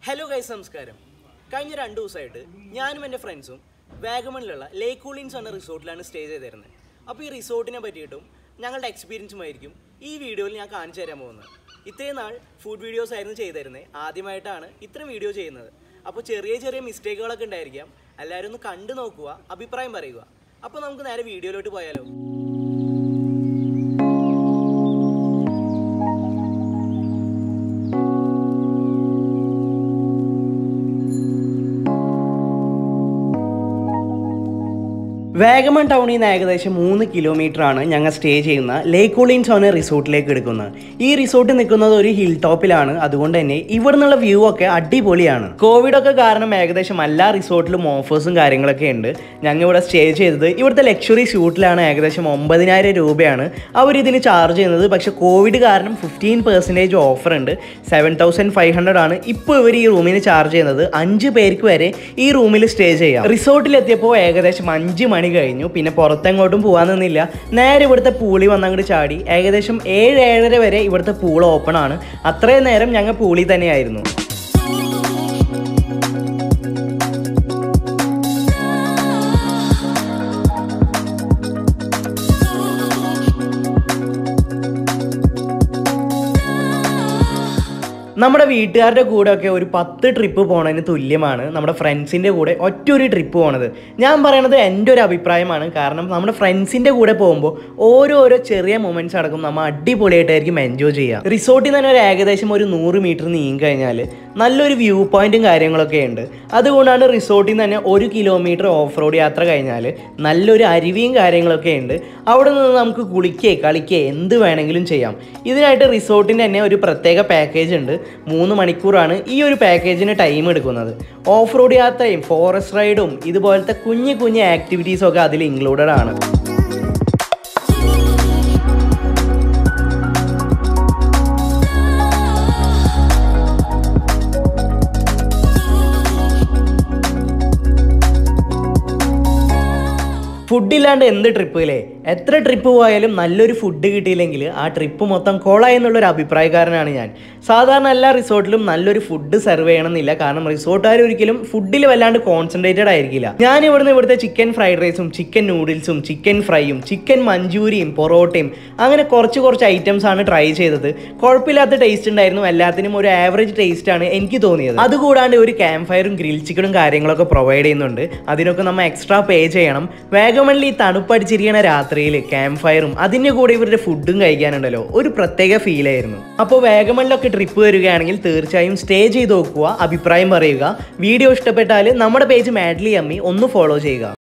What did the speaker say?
hello guys നമസ്കാരം കഴിഞ്ഞ രണ്ട് ദിവസമായിട്ട് ഞാനും എൻ്റെ ഫ്രണ്ട്സും വാഗമണിലുള്ള ലേക്ക് കൂളിൻസ് എന്ന റിസോർട്ടിലാണ് സ്റ്റേ ചെയ്തിരുന്നത് അപ്പോൾ ഈ റിസോർട്ടിനെ പറ്റിയിട്ടും ഞങ്ങളുടെ എക്സ്പീരിയൻസുമായിരിക്കും ഈ വീഡിയോയിൽ ഞാൻ കാണിച്ചു തരാൻ പോകുന്നത് ഇത്രയും നാൾ ഫുഡ് വീഡിയോസ് ആയിരുന്നു ചെയ്തിരുന്നത് ആദ്യമായിട്ടാണ് ഇത്രയും വീഡിയോ ചെയ്യുന്നത് അപ്പോൾ ചെറിയ ചെറിയ മിസ്റ്റേക്കുകളൊക്കെ ഉണ്ടായിരിക്കാം എല്ലാവരും ഒന്ന് കണ്ടു നോക്കുക അഭിപ്രായം പറയുക അപ്പോൾ നമുക്ക് നേരെ വീഡിയോയിലോട്ട് പോയാലോ വാഗമൺ ടൗണിൽ നിന്ന് ഏകദേശം മൂന്ന് കിലോമീറ്റർ ആണ് ഞങ്ങൾ സ്റ്റേ ചെയ്യുന്ന ലേക്ക് ഒളീൻസ് ആണ് റിസോർട്ടിലേക്ക് എടുക്കുന്നത് ഈ റിസോർട്ട് നിൽക്കുന്നത് ഒരു ഹിൽ ടോപ്പിലാണ് അതുകൊണ്ട് തന്നെ ഇവിടെ നിന്നുള്ള വ്യൂ ഒക്കെ അടിപൊളിയാണ് കോവിഡ് ഒക്കെ കാരണം ഏകദേശം എല്ലാ റിസോർട്ടിലും ഓഫേഴ്സും കാര്യങ്ങളൊക്കെ ഉണ്ട് ഞങ്ങൾ ഇവിടെ സ്റ്റേ ചെയ്തത് ഇവിടുത്തെ ലക്ഷറി സ്യൂട്ടിലാണ് ഏകദേശം ഒമ്പതിനായിരം രൂപയാണ് അവർ ഇതിന് ചാർജ് ചെയ്യുന്നത് പക്ഷെ കോവിഡ് കാരണം ഫിഫ്റ്റീൻ പെർസെൻറ്റേജ് ഓഫർ ഉണ്ട് സെവൻ തൗസൻഡ് ഫൈവ് ഹൺഡ്രഡ് ആണ് ഇപ്പോൾ ഇവർ ഈ റൂമിന് ചാർജ് ചെയ്യുന്നത് അഞ്ച് പേർക്ക് വരെ ഈ റൂമിൽ സ്റ്റേ ചെയ്യാം റിസോർട്ടിൽ എത്തിയപ്പോൾ ഏകദേശം അഞ്ച് മണി കഴിഞ്ഞു പിന്നെ പുറത്തെങ്ങോട്ടും പോകാൻ നിന്നില്ല നേരെ ഇവിടുത്തെ പൂളി വന്നങ്ങോട്ട് ചാടി ഏകദേശം ഏഴ് ഏഴര വരെ ഇവിടുത്തെ പൂൾ ഓപ്പൺ ആണ് അത്രയും നേരം ഞങ്ങൾ പൂളി തന്നെയായിരുന്നു നമ്മുടെ വീട്ടുകാരുടെ കൂടെ ഒക്കെ ഒരു പത്ത് ട്രിപ്പ് പോണതിന് തുല്യമാണ് നമ്മുടെ ഫ്രണ്ട്സിൻ്റെ കൂടെ ഒറ്റൊരു ട്രിപ്പ് പോണത് ഞാൻ പറയണത് എൻ്റെ ഒരു അഭിപ്രായമാണ് കാരണം നമ്മുടെ ഫ്രണ്ട്സിൻ്റെ കൂടെ പോകുമ്പോൾ ഓരോരോ ചെറിയ മൊമെൻറ്റ്സ് അടക്കം നമ്മൾ അടിപൊളിയായിട്ടായിരിക്കും എൻജോയ് ചെയ്യുക റിസോർട്ടിൽ തന്നെ ഒരു ഏകദേശം ഒരു നൂറ് മീറ്റർ നീങ്ങി കഴിഞ്ഞാൽ നല്ലൊരു വ്യൂ പോയിന്റും കാര്യങ്ങളൊക്കെ ഉണ്ട് അതുകൊണ്ടാണ് റിസോർട്ടിൽ നിന്ന് തന്നെ ഒരു കിലോമീറ്റർ ഓഫ് റോഡ് യാത്ര കഴിഞ്ഞാൽ നല്ലൊരു അരുവിയും കാര്യങ്ങളൊക്കെ ഉണ്ട് അവിടെ നിന്ന് നമുക്ക് കുളിക്കേ കളിക്കേ എന്ത് വേണമെങ്കിലും ചെയ്യാം ഇതിനായിട്ട് റിസോർട്ടിൻ്റെ തന്നെ ഒരു പ്രത്യേക പാക്കേജ് ഉണ്ട് മൂന്ന് മണിക്കൂറാണ് ഈ ഒരു പാക്കേജിന് ടൈം എടുക്കുന്നത് ഓഫ് റോഡ് യാത്രയും ഫോറസ്റ്റ് റൈഡും ഇതുപോലത്തെ കുഞ്ഞു കുഞ്ഞു ആക്ടിവിറ്റീസും ഒക്കെ അതിൽ ഇൻക്ലൂഡഡ് ആണ് ഫുഡില്ലാണ്ട് എന്ത് ട്രിപ്പ് അല്ലേ എത്ര ട്രിപ്പ് പോയാലും നല്ലൊരു ഫുഡ് കിട്ടിയില്ലെങ്കിൽ ആ ട്രിപ്പ് മൊത്തം കോളായി എന്നുള്ളൊരു അഭിപ്രായക്കാരനാണ് ഞാൻ സാധാരണ എല്ലാ റിസോർട്ടിലും നല്ലൊരു ഫുഡ് സെർവ് ചെയ്യണമെന്നില്ല കാരണം റിസോർട്ടുകാർ ഒരിക്കലും ഫുഡിൽ വല്ലാണ്ട് കോൺസെൻട്രേറ്റഡ് ആയിരിക്കില്ല ഞാൻ ഇവിടുന്ന് ഇവിടുത്തെ ചിക്കൻ ഫ്രൈഡ് റൈസും ചിക്കൻ നൂഡിൽസും ചിക്കൻ ഫ്രൈയും ചിക്കൻ മഞ്ചൂരിയും പൊറോട്ടയും അങ്ങനെ കുറച്ച് കുറച്ച് ഐറ്റംസ് ആണ് ട്രൈ ചെയ്തത് കുഴപ്പമില്ലാത്ത ടേസ്റ്റ് ഉണ്ടായിരുന്നു എല്ലാത്തിനും ഒരു ആവറേജ് ടേസ്റ്റ് ആണ് എനിക്ക് തോന്നിയത് അതുകൂടാണ്ട് ഒരു ക്യാമ്പ് ഫയറും ഗ്രിൽ ചിക്കനും കാര്യങ്ങളൊക്കെ പ്രൊവൈഡ് ചെയ്യുന്നുണ്ട് അതിനൊക്കെ നമ്മൾ എക്സ്ട്രാ പേ ചെയ്യണം വാഗമണിൽ ഈ തണുപ്പടിച്ചിരിക്കണ രാത്രിയിൽ ക്യാമ്പ് ഫയറും അതിൻ്റെ കൂടെ ഇവരുടെ ഫുഡും കഴിക്കാനുണ്ടല്ലോ ഒരു പ്രത്യേക ഫീൽ ആയിരുന്നു അപ്പോൾ വാഗമണിലൊക്കെ ട്രിപ്പ് വരികയാണെങ്കിൽ തീർച്ചയായും സ്റ്റേ ചെയ്ത് നോക്കുക അഭിപ്രായം പറയുക വീഡിയോ ഇഷ്ടപ്പെട്ടാൽ നമ്മുടെ പേജ് മാഡ്ലി അമ്മി ഒന്ന് ഫോളോ ചെയ്യുക